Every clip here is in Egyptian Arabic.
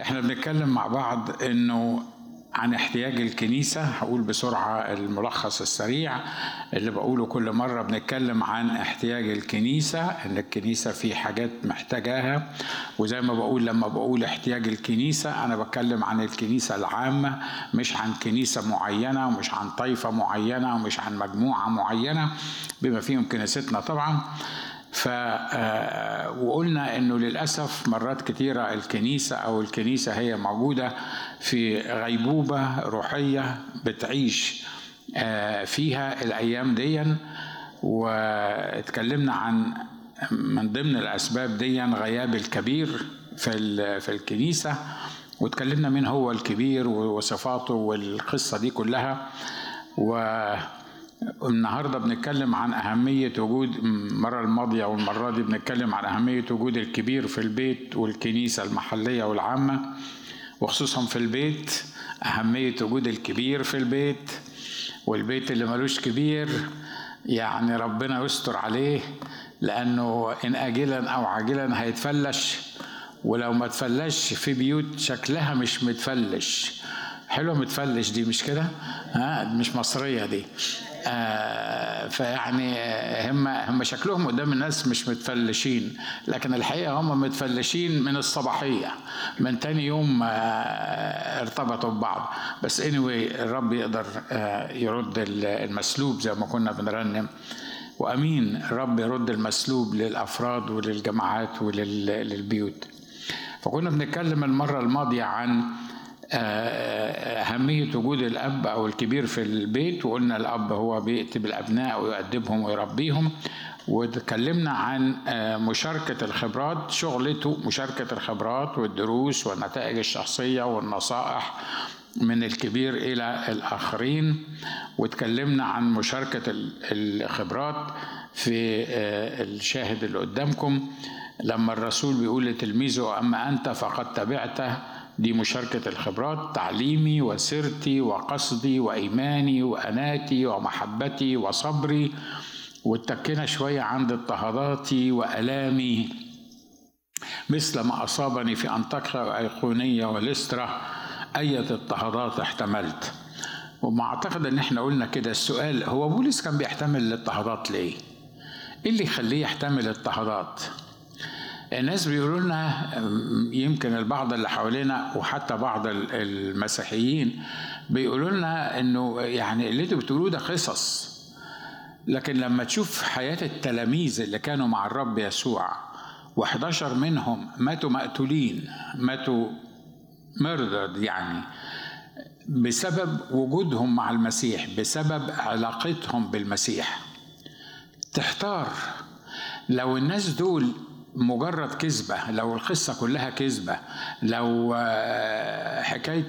احنا بنتكلم مع بعض انه عن احتياج الكنيسة هقول بسرعة الملخص السريع اللي بقوله كل مرة بنتكلم عن احتياج الكنيسة ان الكنيسة في حاجات محتاجاها وزي ما بقول لما بقول احتياج الكنيسة انا بتكلم عن الكنيسة العامة مش عن كنيسة معينة ومش عن طائفة معينة ومش عن مجموعة معينة بما فيهم كنيستنا طبعا ف وقلنا انه للاسف مرات كتيره الكنيسه او الكنيسه هي موجوده في غيبوبه روحيه بتعيش فيها الايام دي واتكلمنا عن من ضمن الاسباب دي غياب الكبير في في الكنيسه واتكلمنا مين هو الكبير وصفاته والقصه دي كلها و النهارده بنتكلم عن أهمية وجود المرة الماضية والمرة دي بنتكلم عن أهمية وجود الكبير في البيت والكنيسة المحلية والعامة وخصوصا في البيت أهمية وجود الكبير في البيت والبيت اللي ملوش كبير يعني ربنا يستر عليه لأنه إن آجلا أو عاجلا هيتفلش ولو ما تفلش في بيوت شكلها مش متفلش حلوه متفلش دي مش كده؟ ها مش مصريه دي آه فيعني هم هم شكلهم قدام الناس مش متفلشين لكن الحقيقه هم متفلشين من الصباحيه من تاني يوم آه ارتبطوا ببعض بس anyway الرب يقدر آه يرد المسلوب زي ما كنا بنرنم وامين الرب يرد المسلوب للافراد وللجماعات وللبيوت فكنا بنتكلم المره الماضيه عن أهمية وجود الأب أو الكبير في البيت وقلنا الأب هو بيأتي بالأبناء ويؤدبهم ويربيهم وتكلمنا عن مشاركة الخبرات شغلته مشاركة الخبرات والدروس والنتائج الشخصية والنصائح من الكبير إلى الآخرين وتكلمنا عن مشاركة الخبرات في الشاهد اللي قدامكم لما الرسول بيقول لتلميذه أما أنت فقد تبعته دي مشاركة الخبرات تعليمي وسيرتي وقصدي وإيماني وأناتي ومحبتي وصبري واتكينا شوية عند اضطهاداتي وألامي مثل ما أصابني في أنطاكيا وأيقونية ولسترة أية اضطهادات احتملت وما أعتقد إن إحنا قلنا كده السؤال هو بولس كان بيحتمل الاضطهادات ليه؟ إيه اللي يخليه يحتمل الاضطهادات؟ الناس بيقولوا لنا يمكن البعض اللي حوالينا وحتى بعض المسيحيين بيقولوا لنا انه يعني اللي انتوا بتقولوه ده قصص لكن لما تشوف حياة التلاميذ اللي كانوا مع الرب يسوع و11 منهم ماتوا مقتولين ماتوا مردد يعني بسبب وجودهم مع المسيح بسبب علاقتهم بالمسيح تحتار لو الناس دول مجرد كذبة لو القصة كلها كذبة لو حكاية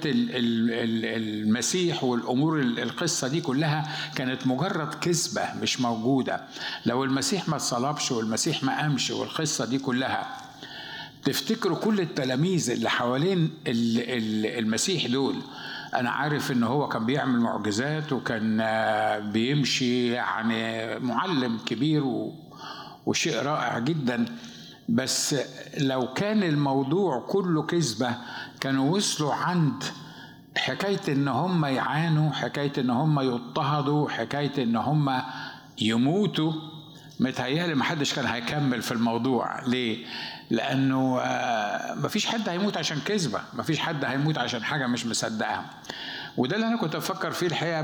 المسيح والأمور القصة دي كلها كانت مجرد كذبة مش موجودة لو المسيح ما اتصلبش والمسيح ما قامش والقصة دي كلها تفتكروا كل التلاميذ اللي حوالين المسيح دول أنا عارف إن هو كان بيعمل معجزات وكان بيمشي يعني معلم كبير وشيء رائع جدا بس لو كان الموضوع كله كذبة كانوا وصلوا عند حكاية إن هم يعانوا حكاية إن هم يضطهدوا حكاية إن هم يموتوا متهيألي محدش كان هيكمل في الموضوع ليه؟ لأنه مفيش حد هيموت عشان كذبة مفيش حد هيموت عشان حاجة مش مصدقها وده اللي أنا كنت بفكر فيه الحقيقة